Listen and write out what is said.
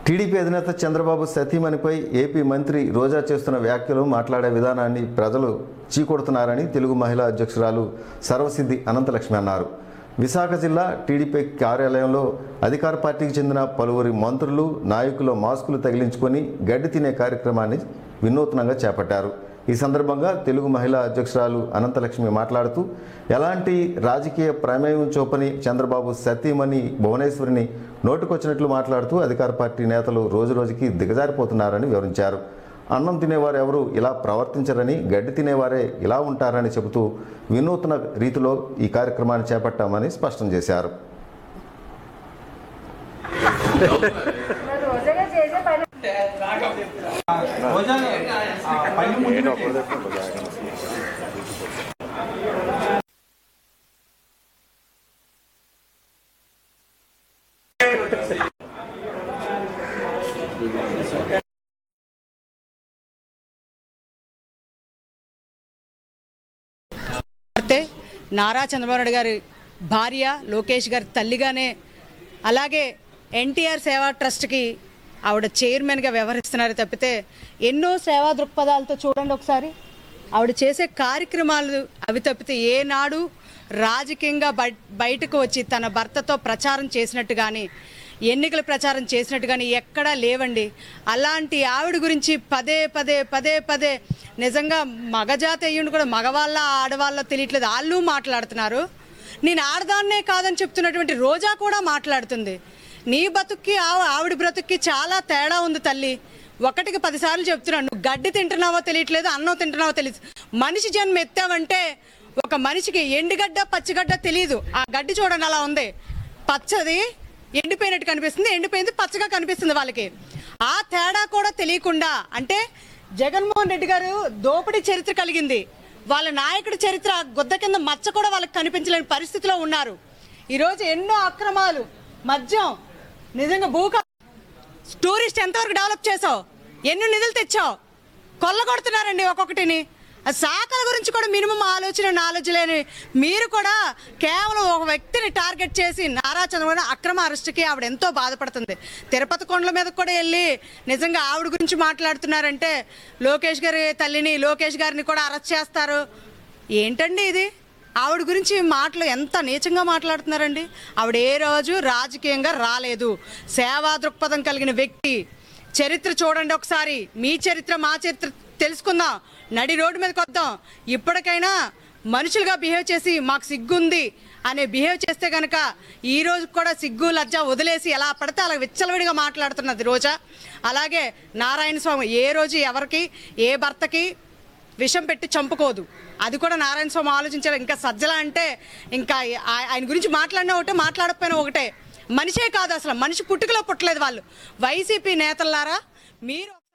TDP అధినేత Chandrababu సతీమణిపై AP మంత్రి రోజా చేస్తున్న వ్యాఖ్యలు మాట్లాడే విధానాన్ని ప్రజలు చీకొడుతున్నారని తెలుగు మహిళా అధ్యక్షురాలు సర్వసిద్ధి అనంతలక్ష్మి అన్నారు విశాఖ జిల్లా టీడీపీ కార్యాలయంలో అధికార పార్టీకి చెందిన పలువురి మంత్రులు నాయకులు మాస్కులు తగిలించుకొని గడ్డి తినే కార్యక్రమాన్ని వినూత్నంగా చేపట్టారు ఈ సందర్భంగా తెలుగు మహిళా అధ్యక్షురాలు అనంతలక్ష్మి మాట్లాడుతూ ఎలాంటి రాజకీయ ప్రమేయం చూపని చంద్రబాబు సతీమణి భువనేశ్వరిని నోటుకొచ్చినట్లు మాట్లాడుతూ అధికార పార్టీ నేతలు రోజురోజుకి దిగజారిపోతున్నారని వివరించారు అన్నం తినేవారు ఎవరు ఇలా ప్రవర్తించరని గడ్డి తినేవారే ఇలా ఉంటారని చెబుతూ వినూత్న రీతిలో ఈ కార్యక్రమాన్ని చేపట్టామని స్పష్టం చేశారు రోజుగా చేసే పని రోజా ఆ, పైన ముందు పెట్టి. కుమార్తె నారా చంద్రబాబు నాయుడు గారి భార్య లోకేష్ గారి తల్లిగానే అలాగే ఎన్టీఆర్ సేవా ట్రస్ట్కి ఆవిడ చైర్మన్గా వ్యవహరిస్తున్నారు తప్పితే ఎన్నో సేవా దృక్పథాలతో చూడండి ఒకసారి ఆవిడ చేసే కార్యక్రమాలు అవి తప్పితే ఏనాడు రాజకీయంగా బయ బయటకు వచ్చి తన భర్తతో ప్రచారం చేసినట్టు కానీ ఎన్నికల ప్రచారం చేసినట్టు కానీ ఎక్కడా లేవండి అలాంటి ఆవిడ గురించి పదే పదే పదే పదే నిజంగా మగజాతి అయ్యుండి కూడా మగవాళ్ళ ఆడవాళ్ళ తెలియట్లేదు వాళ్ళు మాట్లాడుతున్నారు నేను ఆడదాన్నే కాదని చెప్తున్నటువంటి రోజా కూడా మాట్లాడుతుంది నీ బతుక్కి ఆవ- ఆవిడ బ్రతుక్కి చాలా తేడా ఉంది తల్లి ఒకటికి పదిసార్లు చెప్తున్నాను నువ్వు గడ్డి తింటున్నావో తెలియట్లేదు అన్నం తింటున్నావో తెలియదు మనిషి జన్మ ఎత్తావంటే ఒక మనిషికి ఎండుగడ్డ పచ్చిగడ్డ తెలియదు ఆ గడ్డి చూడండి అలా ఉంది పచ్చది ఎండిపోయినట్టు కనిపిస్తుంది ఎండిపోయింది పచ్చగా కనిపిస్తుంది వాళ్ళకి ఆ తేడా కూడా తెలియకుండా అంటే జగన్మోహన్ రెడ్డి గారు దోపిడీ చరిత్ర కలిగింది వాళ్ళ నాయకుడి చరిత్ర గుద్ద కింద మచ్చ కూడా వాళ్ళకి కనిపించలేని పరిస్థితిలో ఉన్నారు ఈరోజు ఎన్నో అక్రమాలు మద్యం నిజంగా భూక టూరిస్ట్ ఎంతవరకు డెవలప్ చేసావు ఎన్ని నిధులు తెచ్చావు కొల్లగొడుతున్నారండి ఒక్కొక్కటిని ఆ శాఖల గురించి కూడా మినిమం ఆలోచన నాలెడ్జ్ లేని మీరు కూడా కేవలం ఒక వ్యక్తిని టార్గెట్ చేసి నారా చంద్రబాబు అక్రమ అరెస్ట్కి ఆవిడ ఎంతో బాధపడుతుంది తిరుపతి కొండల మీద కూడా వెళ్ళి నిజంగా ఆవిడ గురించి మాట్లాడుతున్నారంటే లోకేష్ గారి తల్లిని లోకేష్ గారిని కూడా అరెస్ట్ చేస్తారు ఏంటండి ఇది ఆవిడ గురించి మాటలు ఎంత నీచంగా మాట్లాడుతున్నారండి ఆవిడ ఏ రోజు రాజకీయంగా రాలేదు సేవా దృక్పథం కలిగిన వ్యక్తి చరిత్ర చూడండి ఒకసారి మీ చరిత్ర మా చరిత్ర తెలుసుకుందాం నడి రోడ్డు మీదకి వద్దాం ఇప్పటికైనా మనుషులుగా బిహేవ్ చేసి మాకు సిగ్గుంది అనే బిహేవ్ చేస్తే కనుక ఈ రోజు కూడా సిగ్గు లజ్జ వదిలేసి ఎలా పడితే అలా విచ్చలవిడిగా మాట్లాడుతున్నది రోజా అలాగే నారాయణ స్వామి ఏ రోజు ఎవరికి ఏ భర్తకి విషం పెట్టి చంపుకోదు అది కూడా నారాయణ స్వామి ఆలోచించారు ఇంకా సజ్జల అంటే ఇంకా ఆ- ఆయన గురించి మాట్లాడినా ఒకటే మాట్లాడకపోయినా ఒకటే మనిషే కాదు అసలు మనిషి పుట్టుకలో పుట్టలేదు వాళ్ళు వైసీపీ నేతలారా మీరు